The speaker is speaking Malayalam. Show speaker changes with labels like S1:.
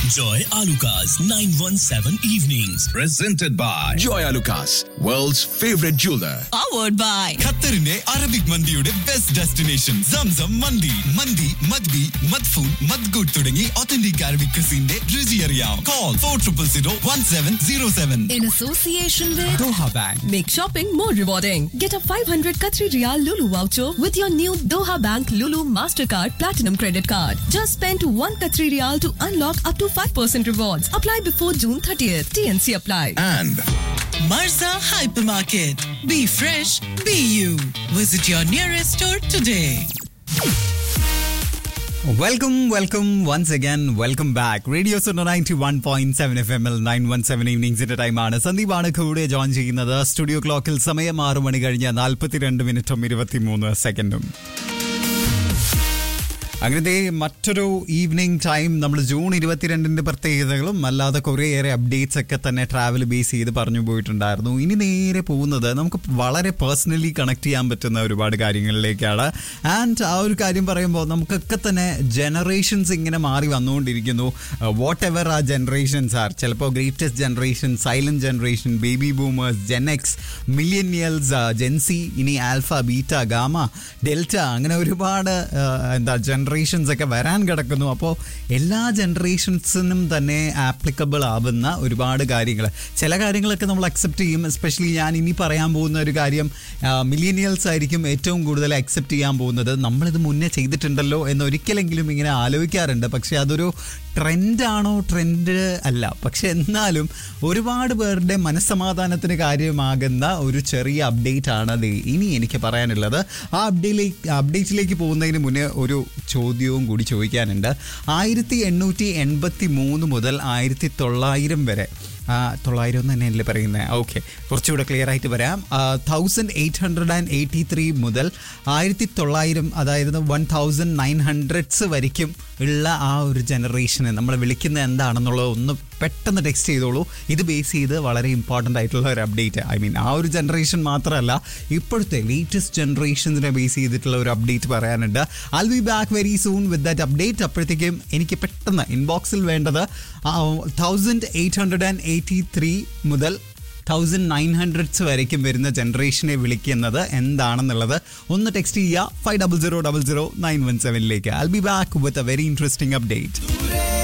S1: Joy Alukas, 917 Evenings.
S2: Presented by
S3: Joy Lucas, world's favorite jeweler.
S4: powered by
S5: ഖത്തറിന്റെ അറബിക് മന്തിയുടെ ബെസ്റ്റ് ഡെസ്റ്റിനേഷൻ സംസം മന്തി മന്തി മദ്ബി മദ്ഫൂൻ മദ്ഗുഡ് തുടങ്ങി ഒത്തന്റിക് അറബിക് ക്രിസിന്റെ രുചി അറിയാം call four triple zero one seven zero seven
S4: in association with
S5: Doha bank
S4: Make shopping more rewarding. Get a 500 Qatari Riyal Lulu voucher with your new Doha Bank Lulu Mastercard Platinum Credit Card. Just spend 1 Qatari Riyal to unlock up to 5% rewards. Apply before June 30th. TNC apply.
S3: And
S6: Marza Hypermarket. Be fresh, be you. Visit your nearest store today.
S5: Welcome welcome once again welcome back radio Sono ninety one point seven F M L nine one seven ഈവനിങ്സിന്റെ ടൈമാണ് സന്ദീപാണ് കൂടെ ജോയിൻ ചെയ്യുന്നത് സ്റ്റുഡിയോ ക്ലോക്കിൽ സമയം ആറു മണി കഴിഞ്ഞ നാൽപ്പത്തിരണ്ട് മിനിറ്റും ഇരുപത്തിമൂന്ന് സെക്കൻഡും അങ്ങനത്തെ മറ്റൊരു ഈവനിങ് ടൈം നമ്മൾ ജൂൺ ഇരുപത്തിരണ്ടിന്റെ പ്രത്യേകതകളും അല്ലാതെ കുറേയേറെ അപ്ഡേറ്റ്സ് ഒക്കെ തന്നെ ട്രാവൽ ബേസ് ചെയ്ത് പറഞ്ഞു പോയിട്ടുണ്ടായിരുന്നു ഇനി നേരെ പോകുന്നത് നമുക്ക് വളരെ പേഴ്സണലി കണക്ട് ചെയ്യാൻ പറ്റുന്ന ഒരുപാട് കാര്യങ്ങളിലേക്കാണ് ആൻഡ് ആ ഒരു കാര്യം പറയുമ്പോൾ നമുക്കൊക്കെ തന്നെ ജനറേഷൻസ് ഇങ്ങനെ മാറി വന്നുകൊണ്ടിരിക്കുന്നു വാട്ട് എവർ ആ ജനറേഷൻസ് ആർ ചിലപ്പോൾ greatest generation silent generation baby boomers Gen X millennials Gen Z ഇനി ആൽഫ ബീറ്റ ഗാമ ഡെൽറ്റ അങ്ങനെ ഒരുപാട് ആ, എന്താ ജനറേഷൻസ് ഒക്കെ വരാൻ കിടക്കുന്നു അപ്പോൾ എല്ലാ ജനറേഷൻസിനും തന്നെ ആപ്ലിക്കബിൾ ആവുന്ന ഒരുപാട് കാര്യങ്ങൾ ചില കാര്യങ്ങളൊക്കെ നമ്മൾ അക്സെപ്റ്റ് ചെയ്യും എസ്പെഷ്യലി ഞാൻ ഇനി പറയാൻ പോകുന്ന ഒരു കാര്യം മില്ലീനിയൽസ് ആയിരിക്കും ഏറ്റവും കൂടുതൽ അക്സെപ്റ്റ് ചെയ്യാൻ പോകുന്നത് നമ്മളിത് മുന്നേ ചെയ്തിട്ടുണ്ടല്ലോ എന്ന് ഒരിക്കലെങ്കിലും ഇങ്ങനെ ആലോചിക്കാറുണ്ട് പക്ഷേ അതൊരു ട്രെൻഡാണോ ട്രെൻഡ് അല്ല പക്ഷെ എന്നാലും ഒരുപാട് പേരുടെ മനസ്സമാധാനത്തിന് കാര്യമാകുന്ന ഒരു ചെറിയ അപ്ഡേറ്റ് ആണ് ദേ ഇനി എനിക്ക് പറയാനുള്ളത് ആ അപ്ഡേറ്റിലേക്ക് അപ്ഡേറ്റിലേക്ക് പോകുന്നതിന് മുന്നേ ഒരു ചോദ്യവും കൂടി ചോദിക്കാനുണ്ട് ആയിരത്തി എണ്ണൂറ്റി എൺപത്തി മൂന്ന് മുതൽ ആയിരത്തി തൊള്ളായിരം വരെ ആ, തൊള്ളായിരം എന്ന് തന്നെയല്ലേ പറയുന്നത് ഓക്കെ കുറച്ചുകൂടെ ക്ലിയർ ആയിട്ട് വരാം thousand eight hundred and eighty three മുതൽ ആയിരത്തി തൊള്ളായിരം അതായത് വൺ തൗസൻഡ് നയൻ ഹൺഡ്രഡ്സ് വരയ്ക്കും ഉള്ള ആ ഒരു ജനറേഷനെ നമ്മൾ വിളിക്കുന്നത് എന്താണെന്നുള്ളത് ഒന്ന് പെട്ടെന്ന് ടെക്സ്റ്റ് ചെയ്തോളൂ ഇത് ബേസ് ചെയ്ത് വളരെ ഇമ്പോർട്ടൻ്റ് ആയിട്ടുള്ള ഒരു അപ്ഡേറ്റ് ഐ മീൻ ആ ഒരു ജനറേഷൻ മാത്രമല്ല ഇപ്പോഴത്തെ ലേറ്റസ്റ്റ് ജനറേഷൻസിനെ ബേസ് ചെയ്തിട്ടുള്ള ഒരു അപ്ഡേറ്റ് പറയാനുണ്ട് I be back very soon with that update അപ്പോഴത്തേക്കും എനിക്ക് പെട്ടെന്ന് ഇൻബോക്സിൽ വേണ്ടത് thousand eight hundred and eighty three മുതൽ തൗസൻഡ് നയൻ ഹൺഡ്രഡ്സ് വരയ്ക്കും വരുന്ന ജനറേഷനെ വിളിക്കുന്നത് എന്താണെന്നുള്ളത് ഒന്ന് ടെക്സ്റ്റ് ചെയ്യുക five double zero double zero nine one സെവനിലേക്ക് I be back with a very interesting update